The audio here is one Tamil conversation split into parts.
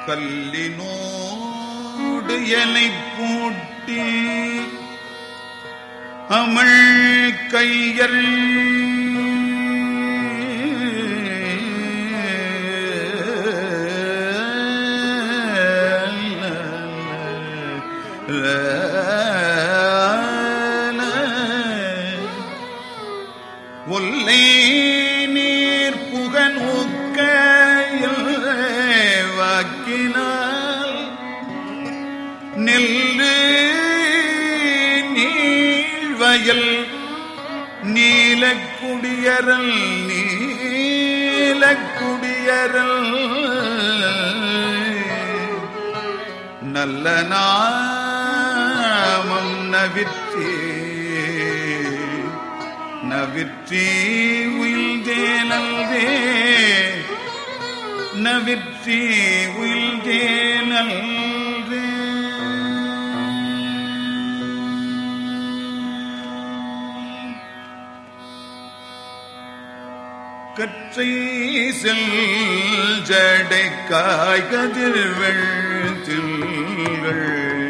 கல்லினோடு எலை பூட்டி அமள் கையர் ஒல்லை நீர் புகநூக்க வாக்கினால் நெல்லு நீழ்வயல் நீலக்குடியரல் நீலக்குடியரல் நல்ல நாமம் நவிற்றே நவிற்றி உயில்தே நல்தே நவிற்றி உயில்தே நல்தே கற்றை செல் ஜடை காய் கதிர்வெள் தில்கள்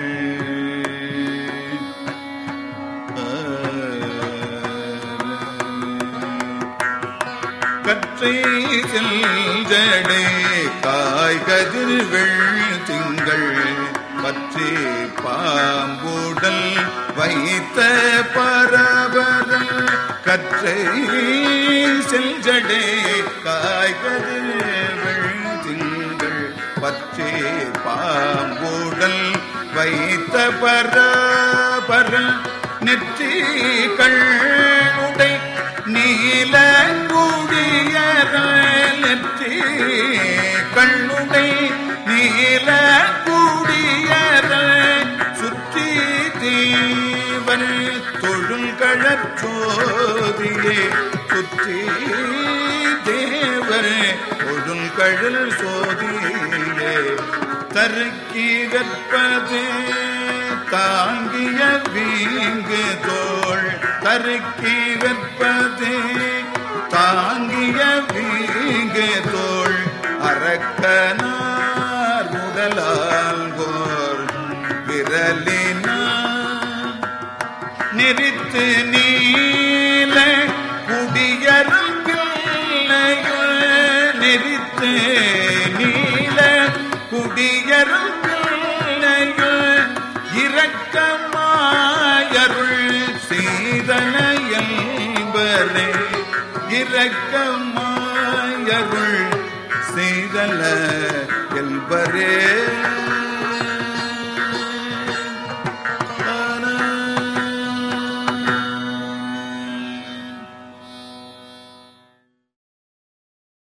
கற்றை செல்ஜடை காய் கதிர்வெள் திங்கள் பற்றி பாம்புடல் வைத்த பரபரல் கற்றை செல்ஜடை காய் கதிர்வெள் திங்கள் பற்றி பாம்புடல் வைத்த பரபரல் நெற்றி கள்ளுடை நீல குடியரற்றி கண்ணுடை நீல குடியர சுற்றி தீவன் தொழுங்கழற்றோதியே சுற்றி தேவர் தொழுங்கழல் சோதியே தருக்கி வெப்பது தாங்கிய வீங்கு தோள் தருக்கி வெப்பது தாங்கிய வீங்கு தோள் அரக்கனார் உடலால் கோர் விரலினார் நெறித்து நீல குடியரும் பிள்ளைகள் நெறித்து நீல குடியரும் பிள்ளைகள் இரக்கமாயருள் செய்தன என்பரே இரக்கமாயருள் செய்தன என்பரே